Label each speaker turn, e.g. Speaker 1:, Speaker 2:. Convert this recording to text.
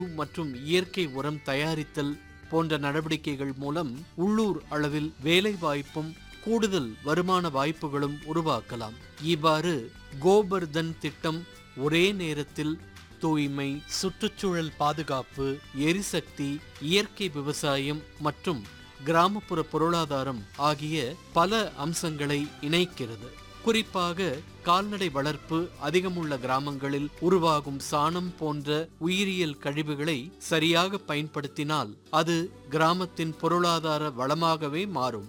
Speaker 1: மற்றும் இயற்கை உரம் தயாரித்தல் போன்ற நடவடிக்கைகள் மூலம் உள்ளூர் அளவில் வேலைவாய்ப்பும் கூடுதல் வருமான வாய்ப்புகளும் உருவாக்கலாம் இவ்வாறு கோபர்தன் திட்டம் ஒரே நேரத்தில் தூய்மை சுற்றுச்சூழல் பாதுகாப்பு எரிசக்தி இயற்கை விவசாயம் மற்றும் கிராமப்புற பொருளாதாரம் ஆகிய பல அம்சங்களை இணைக்கிறது குறிப்பாக கால்நடை வளர்ப்பு அதிகமுள்ள கிராமங்களில் உருவாகும் சாணம் போன்ற உயிரியல் கழிவுகளை சரியாக பயன்படுத்தினால் அது கிராமத்தின் பொருளாதார வளமாகவே மாறும்